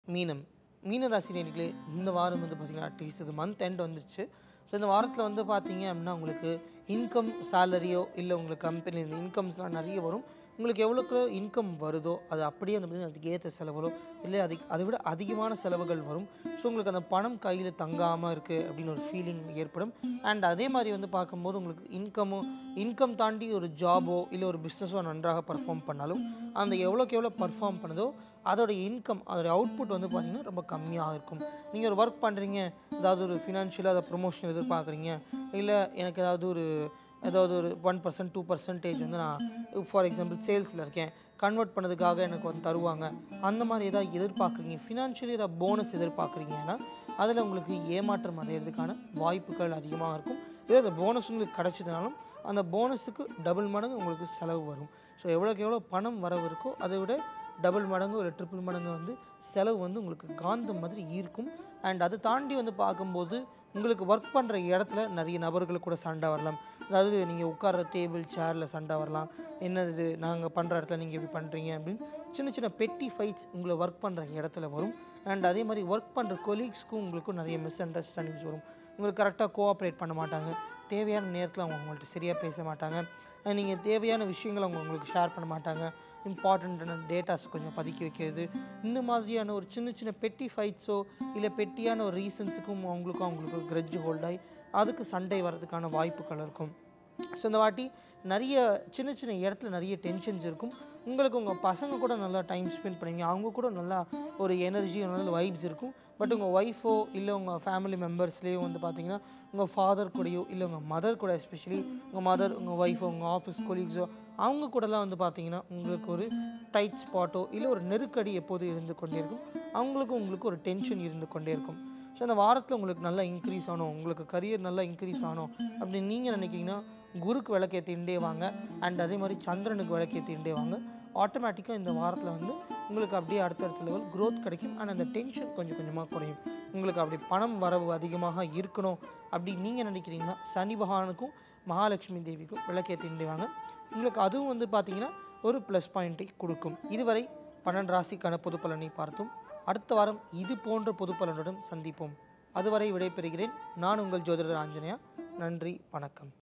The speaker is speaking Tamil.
மீனம் மீன ராசி நேர்களே இந்த வாரம் வந்து பார்த்திங்கன்னா அட்லீஸ்ட் இது மந்த் எண்ட் வந்துருச்சு ஸோ இந்த வாரத்தில் வந்து பார்த்தீங்க அப்படின்னா உங்களுக்கு இன்கம் சேலரியோ இல்லை உங்களுக்கு கம்பெனிலேருந்து இன்கம்ஸ்லாம் நிறைய வரும் உங்களுக்கு எவ்வளோக்கு இன்கம் வருதோ அது அப்படியே அந்த மாதிரி அதுக்கு ஏற்ற செலவுகளோ இல்லை அது அதை விட அதிகமான செலவுகள் வரும் ஸோ உங்களுக்கு அந்த பணம் கையில் தங்காமல் இருக்குது அப்படின்னு ஒரு ஃபீலிங் ஏற்படும் அண்ட் அதே மாதிரி வந்து பார்க்கும்போது உங்களுக்கு இன்கமும் இன்கம் தாண்டி ஒரு ஜாபோ இல்லை ஒரு பிஸ்னஸோ நன்றாக பர்ஃபார்ம் பண்ணாலும் அந்த எவ்வளோக்கு எவ்வளோ பர்ஃபார்ம் பண்ணுதோ அதோட இன்கம் அதோட அவுட்புட் வந்து பார்த்திங்கன்னா ரொம்ப கம்மியாக இருக்கும் நீங்கள் ஒரு ஒர்க் பண்ணுறீங்க ஏதாவது ஒரு ஃபினான்ஷியலாக அதை ப்ரொமோஷன் எதிர்பார்க்குறீங்க இல்லை எனக்கு ஏதாவது ஒரு ஏதாவது ஒரு ஒன் பர்சன்ட் டூ பர்சன்டேஜ் வந்து நான் ஃபார் எக்ஸாம்பிள் சேல்ஸில் இருக்கேன் கன்வெர்ட் பண்ணதுக்காக எனக்கு வந்து தருவாங்க அந்த மாதிரி ஏதாவது எதிர்பார்க்குறீங்க ஃபினான்ஷியலி ஏதாவது போனஸ் எதிர்பார்க்குறீங்கன்னா அதில் உங்களுக்கு ஏமாற்றம் அடையிறதுக்கான வாய்ப்புகள் அதிகமாக இருக்கும் இதே அந்த போனஸ் உங்களுக்கு கிடச்சதுனாலும் அந்த போனஸுக்கு டபுள் மடங்கு உங்களுக்கு செலவு வரும் ஸோ எவ்வளோக்கு எவ்வளோ பணம் வரவு இருக்கோ அதை விட டபுள் மடங்கு இல்லை ட்ரிபிள் மடங்கு வந்து செலவு வந்து உங்களுக்கு காந்தம் மாதிரி ஈர்க்கும் அண்ட் அதை தாண்டி வந்து பார்க்கும்போது உங்களுக்கு ஒர்க் பண்ணுற இடத்துல நிறைய நபர்களுக்கு கூட சண்டை வரலாம் அதாவது நீங்கள் உட்கார்ற டேபிள் சேரில் சண்டை வரலாம் என்னது நாங்கள் பண்ணுற இடத்துல நீங்கள் இப்படி பண்ணுறீங்க அப்படின்னு சின்ன சின்ன பெட்டி ஃபைட்ஸ் உங்களை ஒர்க் பண்ணுற இடத்துல வரும் அண்ட் அதே மாதிரி ஒர்க் பண்ணுற கொலீக்ஸ்க்கும் உங்களுக்கும் நிறைய மிஸ் அண்டர்ஸ்டாண்டிங்ஸ் வரும் உங்களுக்கு கரெக்டாக கோஆப்ரேட் பண்ண மாட்டாங்க தேவையான நேரத்தில் அவங்க உங்கள்கிட்ட சரியாக பேச மாட்டாங்க நீங்கள் தேவையான விஷயங்களை அவங்க உங்களுக்கு ஷேர் பண்ண மாட்டாங்க இம்பார்ட்டண்ட்டான டேட்டாஸ் கொஞ்சம் பதுக்கி வைக்கிறது இந்த மாதிரியான ஒரு சின்ன சின்ன பெட்டி ஃபைட்ஸோ இல்லை பெட்டியான ஒரு ரீசன்ஸுக்கும் அவங்களுக்கும் அவங்களுக்கு கிரட்ஜ் ஹோல்ட் ஆகி அதுக்கு சண்டை வர்றதுக்கான வாய்ப்புகள் இருக்கும் ஸோ இந்த வாட்டி நிறைய சின்ன சின்ன இடத்துல நிறைய டென்ஷன்ஸ் இருக்கும் உங்களுக்கு உங்கள் பசங்க கூட நல்லா டைம் ஸ்பெண்ட் பண்ணுவீங்க அவங்க கூட நல்லா ஒரு எனர்ஜி நல்ல வைப்ஸ் இருக்கும் பட் உங்கள் ஒய்ஃபோ இல்லை உங்கள் ஃபேமிலி மெம்பர்ஸ்லேயோ வந்து பார்த்தீங்கன்னா உங்கள் ஃபாதர் கூடயோ இல்லை உங்கள் மதர் கூட எஸ்பெஷலி உங்கள் மதர் உங்கள் ஒய்ஃபோ உங்கள் ஆஃபீஸ் கொலீக்ஸோ அவங்க கூடலாம் வந்து பார்த்தீங்கன்னா உங்களுக்கு ஒரு டைட் ஸ்பாட்டோ இல்லை ஒரு நெருக்கடி எப்போதும் இருந்து கொண்டே இருக்கும் அவங்களுக்கும் உங்களுக்கு ஒரு டென்ஷன் இருந்து கொண்டே இருக்கும் ஸோ அந்த வாரத்தில் உங்களுக்கு நல்லா இன்க்ரீஸ் ஆகணும் உங்களுக்கு கரியர் நல்லா இன்க்ரீஸ் ஆகணும் அப்படின்னு நீங்கள் நினைக்கிங்கன்னா குருக்கு விளக்கேற்றிண்டே வாங்க அண்ட் அதே மாதிரி சந்திரனுக்கு விளக்கேற்றிண்டே வாங்க ஆட்டோமேட்டிக்காக இந்த வாரத்தில் வந்து உங்களுக்கு அப்படியே அடுத்தடுத்த லெவல் growth கிடைக்கும் அண்ட் அந்த டென்ஷன் கொஞ்சம் கொஞ்சமாக குறையும் உங்களுக்கு அப்படி பணம் வரவு அதிகமாக இருக்கணும் அப்படி நீங்கள் நினைக்கிறீங்கன்னா சனி பகவானுக்கும் மகாலட்சுமி தேவிக்கும் விளக்கேற்றிண்டே வாங்க உங்களுக்கு அதுவும் வந்து பார்த்தீங்கன்னா ஒரு ப்ளஸ் பாயிண்ட்டை கொடுக்கும் இதுவரை பன்னெண்டு ராசிக்கான பொது பலனை பார்த்தோம் அடுத்த வாரம் இது போன்ற பொது பலனுடன் சந்திப்போம் அதுவரை விடைபெறுகிறேன் நான் உங்கள் ஜோதிடர் ஆஞ்சநேயா நன்றி வணக்கம்